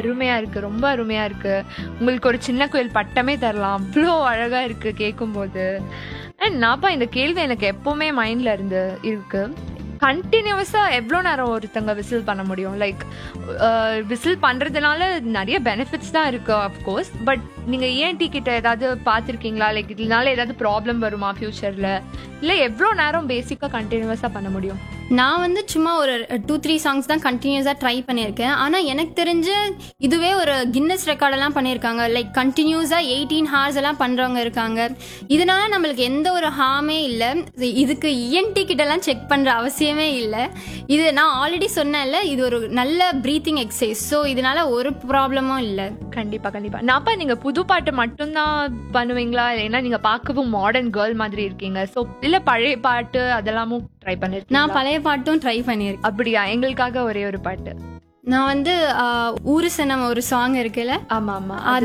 அருமையா இருக்கு ரொம்ப அருமையா இருக்கு உங்களுக்கு ஒரு சின்ன கோயில் பட்டமே தரலாம் அவ்வளோ அழகா இருக்கு கேட்கும்போது அண்ட் நாப்பா இந்த கேள்வி எனக்கு எப்பவுமே மைண்ட்ல இருந்து இருக்கு கண்டினியூஸா எவ்வளோ நேரம் ஒருத்தங்க விசில் பண்ண முடியும் லைக் விசில் பண்றதுனால நிறைய பெனிஃபிட்ஸ் தான் இருக்கு அஃப்கோர்ஸ் பட் நீங்க ஏன்டி கிட்ட ஏதாவது பார்த்துருக்கீங்களா லைக் இதனால ஏதாவது ப்ராப்ளம் வருமா ஃபியூச்சர்ல இல்லை எவ்வளோ நேரம் பேசிக்கா கண்டினியூஸா பண்ண முடியும் நான் வந்து சும்மா ஒரு டூ த்ரீ சாங்ஸ் தான் கண்டினியூஸாக ட்ரை பண்ணியிருக்கேன் ஆனால் எனக்கு தெரிஞ்சு இதுவே ஒரு கின்னஸ் ரெக்கார்டெல்லாம் பண்ணியிருக்காங்க லைக் கண்டினியூஸாக எயிட்டீன் ஹார்ஸ் எல்லாம் பண்ணுறவங்க இருக்காங்க இதனால நம்மளுக்கு எந்த ஒரு ஹார்மே இல்லை இதுக்கு இஎன்டி கிட்டலாம் செக் பண்ணுற அவசியமே இல்லை இது நான் ஆல்ரெடி சொன்னேன்ல இது ஒரு நல்ல ப்ரீத்திங் எக்ஸசைஸ் ஸோ இதனால ஒரு ப்ராப்ளமும் இல்லை கண்டிப்பா கண்டிப்பா நாப்பா நீங்க புது பாட்டு மட்டும்தான் பண்ணுவீங்களா ஏன்னா நீங்க பார்க்கவும் மாடர்ன் கேர்ள் மாதிரி இருக்கீங்க ஸோ இல்ல பழைய பாட்டு அதெல்லாமும் ட்ரை பண்ணிருக்கீங்க நான் பழைய பாட்டும் ட்ரை பண்ணியிருக்கேன் அப்படியா எங்களுக்காக ஒரே ஒரு பாட்டு நான் வந்து ஆஹ், ஊரு சனம் ஒரு சாங் இருக்குல்ல ஆமா ஆமா அது